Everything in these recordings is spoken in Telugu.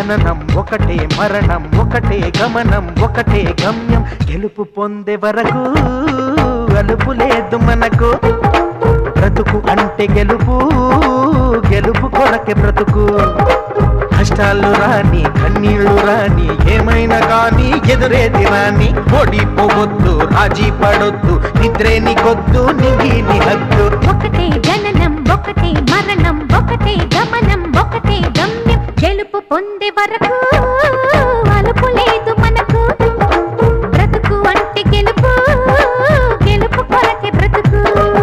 జననం ఒకటే మరణం ఒకటే గమనం ఒకటే గమ్యం గెలుపు పొందే వరకు అలుపు లేదు మనకు బ్రతుకు అంటే గెలుపు గెలుపు కొరకే బ్రతుకు కష్టాలు రాని కన్నీళ్లు రాని ఏమైనా కానీ ఎదురేది రాని ఓడిపోవద్దు రాజీ పడొద్దు నిద్రే నీకొద్దు నింగి నీ హద్దు ఒకటే జననం ఒకటే మరణం ఒకటే గమనం ఒకటే గమ్యం గెలుపు పొందే వరకు అలుపు లేదు మనకు బ్రతుకు అంటే గెలుపు గెలుపు కొరకే బ్రతుకు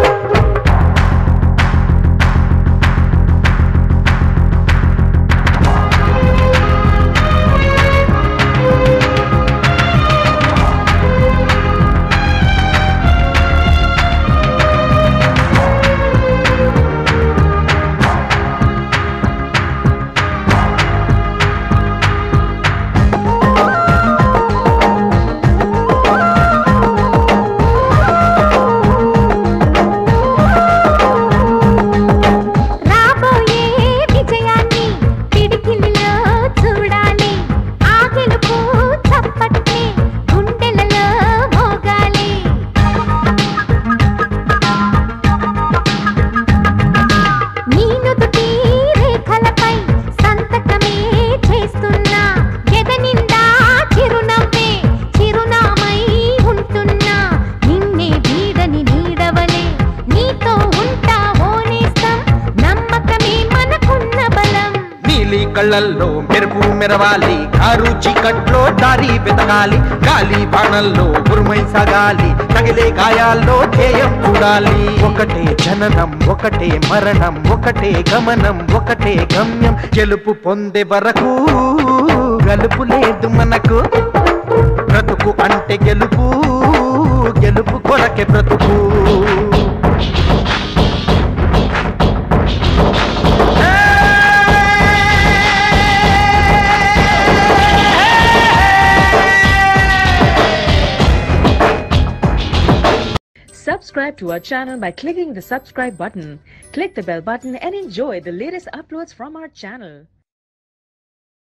రాబోయే విజయాన్ని పిడికిలిలో చూడాలి ఆ గెలుపు చప్పట్లే గుండెలలో మోగాలి నీ నుదుటి రేఖలపై సంతకమే చేస్తున్నా ఎద నిండా చిరునవ్వే చిరునామై ఉంటున్నా నిన్నే వీడని నీడవలే నీతో ఉంటా ఓనేస్తం నమ్మకమే మనకున్న బలం నీలి కళ్ళల్లో మెరుపు మెరవాలి కారు చీకట్లో దారి వెతకాలి గాలి బాణల్లో ఉరుమై సాగాలి తగిలే గాయాల్లో ధ్యేయం చూడాలి ఒకటే జననం ఒకటే మరణం ఒకటే గమనం ఒకటే గమ్యం గెలుపు పొందే వరకు గలుపు లేదు మనకు బ్రతుకు అంటే గెలుపు గెలుపు కొరకే బ్రతుకు Subscribe to our channel by clicking the subscribe button. Click the bell button and enjoy the latest uploads from our channel.